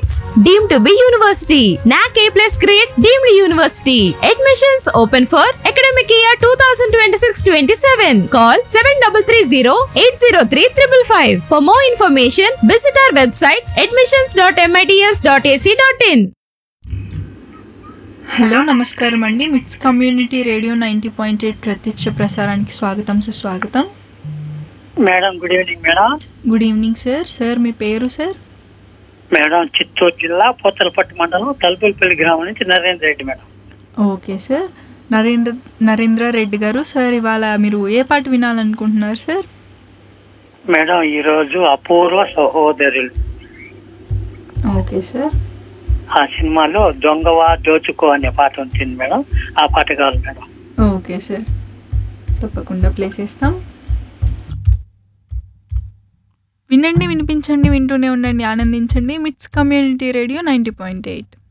MITS deemed to be university. NAC A plus grade deemed university. Admissions open for academic year 2026-27. Call 7330-803-555. For more information, visit our website admissions.mits.ac.in. Hello నమస్కారం అండి MITS community radio ninety point eight ప్రత్యక్ష ప్రసారానికి స్వాగతం సుస్వాగతం madam good evening madam good evening sir sir మీ పేరు sir madam Chittoor జిల్లా పోతలపట్టు మండలం తలుపులపల్లి గ్రామం నుంచి Narendra Reddy madam okay sir Narendra Narendra Reddy గారు సార్ ఇవాళ మీరు ఏ పాట వినాలనుకుంటున్నారు సార్ మేడం ఈరోజు అపూర్వ సహోదరులు ఓకే సార్ ఆ సినిమాలో దొంగవా దోచుకో అనే పాట ఉంటుంది మేడం ఆ పాట కావాలి మేడం ఓకే సార్ తప్పకుండా ప్లే చేస్తాం వినండి వినిపించండి వింటూనే ఉండండి ఆనందించండి MITS community radio ninety point eight